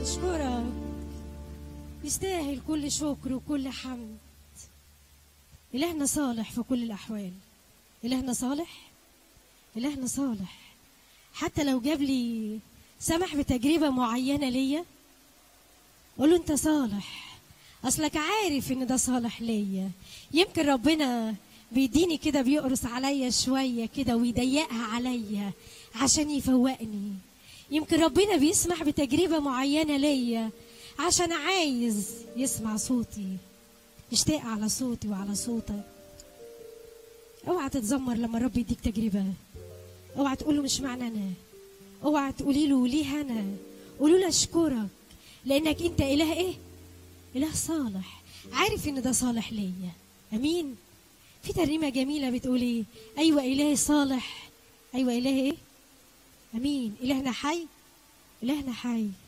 أشكرك يستاهل كل شكر وكل حمد إلهنا صالح في كل الأحوال إلهنا صالح إلهنا صالح حتى لو جاب لي سمح بتجربة معينة ليا قول له أنت صالح أصلك عارف إن ده صالح ليا يمكن ربنا بيديني كده بيقرص عليا شوية كده ويضيقها عليا عشان يفوقني يمكن ربنا بيسمح بتجربة معينة ليا عشان عايز يسمع صوتي يشتاق على صوتي وعلى صوتك اوعى تتذمر لما الرب يديك تجربة اوعى تقول له مش معنى انا اوعى تقولي له ليه انا قولوا له اشكرك لانك انت اله ايه اله صالح عارف ان ده صالح ليا امين في ترنيمه جميله بتقول ايه ايوه الهي صالح ايوه الهي ايه امين الهنا حي الهنا حي